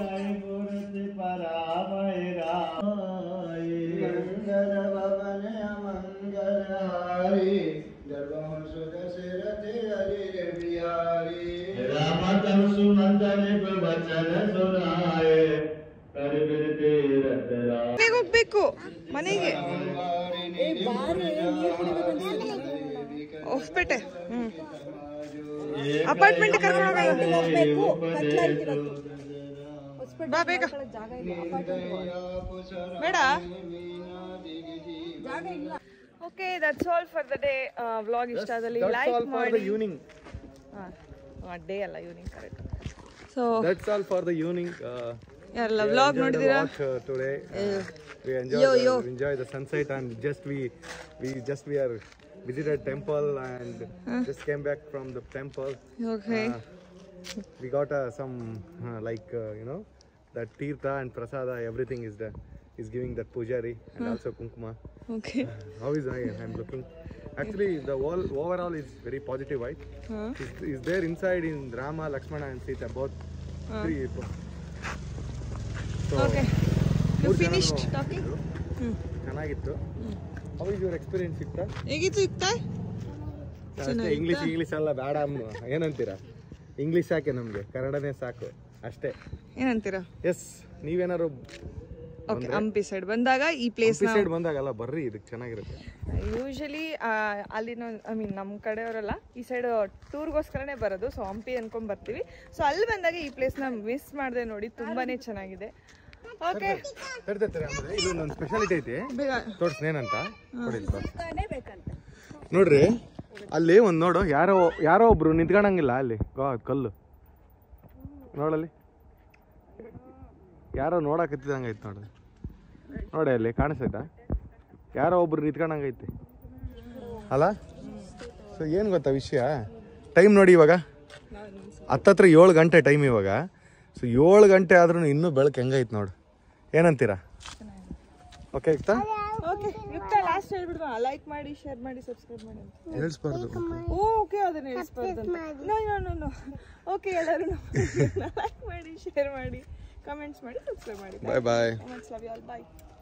ಮನೆಗೆ ಹೋಗ್ಬೇಕು ಮನೆಗೆ ಹೊಸಪೇಟೆ ಹ್ಮ್ ಅಪಾರ್ಟ್ಮೆಂಟ್ ಕರ್ಕೊಂಡು ಹೋಗೋಣ ಬಾ ಬೇಗ ಬೇಡ okay that's all for the day vlog ಇಷ್ಟ ಆದಲ್ಲಿ ಲೈಕ್ ಮಾಡಿ ಈವ್ನಿಂಗ್ ಡೇ ಅಲ್ಲ evening correct so that's all for the evening ಯಾರಲ್ಲ ವ್ಲಾಗ್ ನೋಡಿದ್ದೀರಾ today. Uh, we enjoy Yo, the, yo. we enjoy the sunset and just we we just we are visited temple and just came back from the temple. Okay Uh, we got uh, some uh, like uh, you know that tirtha and prasada everything is the is giving that pujari and also kunkuma. Okay How is I? I'm looking. Actually, the wall overall is very positive, right? ಹಾಂ Is, is there inside in Rama, Lakshmana, and Sita both three? So, okay you ಮೂರ್ ಜನ ಫಿನಿಶ್ಡ್ ನಾವು ಟಾಕಿಂಗ್ ಹ್ಞೂ ಚೆನ್ನಾಗಿತ್ತು ಹೌ ಇಸ್ ಯುವರ್ ಎಕ್ಸ್ಪೀರಿಯನ್ಸ್ ಇತ್ತ ಹೇಗಿತ್ತು ಇಕ್ತಾ ಅಷ್ಟೇ ಇಂಗ್ಲಿಷ್ ಇಂಗ್ಲಿಷ್ ಅಲ್ಲ ಬೇಡ ಅಮ್ಮ ಏನಂತೀರಾ ಇಂಗ್ಲಿಷ್ ಸಾಕೆ ನಮಗೆ ಕನ್ನಡನೇ ಸಾಕು ಅಷ್ಟೇ ಏನಂತೀರಾ ಎಸ್ ನೀವೇನಾದ್ರು ಓಕೆ ಹಂಪಿ ಸೈಡ್ ಬಂದಾಗ ಈ ಪ್ಲೇಸ್ ಸೈಡ್ ಬಂದಾಗಲ್ಲ ಬರ್ರಿ ಇದಕ್ಕೆ ಚೆನ್ನಾಗಿರುತ್ತೆ ಯೂಶಲಿ ಅಲ್ಲಿನ ಐ ಮೀನ್ ನಮ್ಮ ಕಡೆಯವರೆಲ್ಲ ಈ ಸೈಡ್ ಟೂರ್ಗೋಸ್ಕರನೇ ಬರೋದು ಸೊ ಹಂಪಿ ಅನ್ಕೊಂಡ್ ಬರ್ತೀವಿ ಸೊ ಅಲ್ಲಿ ಬಂದಾಗ ಈ ಪ್ಲೇಸ್ನ ಮಿಸ್ ಮಾಡದೆ ನೋಡಿ ತುಂಬಾನೇ ಚೆನ್ನಾಗಿದೆ ಓಕೆ ತಡ್ತೈತೆ ಅಂದ್ರೆ ಇಲ್ಲೊಂದೊಂದು ಸ್ಪೆಷಾಲಿಟಿ ಐತಿ ಬೇಗ ತೋರಿಸ್ನೇನಂತ ನೋಡಿ ಇಲ್ಲಿ ತೋರ್ಸು. ನೋಡ್ರಿ ಅಲ್ಲಿ ಒಂದ್ ನೋಡು ಯಾರೋ ಯಾರೋ ಒಬ್ರು ನಿಂತ್ಕೊಳಂಗಿಲ್ಲ ಅಲ್ಲಿ ಗೋ ಅದ್ ಕಲ್ಲು ನೋಡಲ್ಲಿ ಯಾರೋ ನೋಡಕತ್ತಿದಂಗ ಐತಿ ನೋಡ್ರಿ ನೋಡಿ ಅಲ್ಲಿ ಕಾಣಿಸ್ತೈತಾ ಯಾರೋ ಒಬ್ರು ನಿಂತ್ಕೊಂಡಂಗೈತಿ ಅಲ್ಲ ಸೊ ಏನು ಗೊತ್ತಾ ವಿಷಯ ಟೈಮ್ ನೋಡಿ ಇವಾಗ ಹತ್ತತ್ರ ಏಳು ಗಂಟೆ ಟೈಮ್ ಇವಾಗ ಸೊ ಏಳು ಗಂಟೆ ಆದ್ರೂ ಇನ್ನೂ ಬೆಳಕು ಹೆಂಗೈತೆ ನೋಡು ಏನಂತೀರಾ ಓಕೆ ಇಕ್ತಾ ಓಕೆ ಯುಕ್ತ ಲಾಸ್ಟ್ ಹೇಳ್ಬಿಡ್ವಾ ಲೈಕ್ ಮಾಡಿ ಶೇರ್ ಮಾಡಿ ಸಬ್ಸ್ಕ್ರೈಬ್ ಮಾಡಿ ಅಂತ ಹೇಳಿಸ್ಬಾರ್ದು ಓಕೆ ಅದನ್ನ ಹೇಳಿಸ್ಬಾರ್ದು no no no no okay ಎಲ್ಲರೂ ಲೈಕ್ ಮಾಡಿ ಶೇರ್ ಮಾಡಿ ಕಮೆಂಟ್ಸ್ ಮಾಡಿ ಸಬ್ಸ್ಕ್ರೈಬ್ ಮಾಡಿ bye bye love you all bye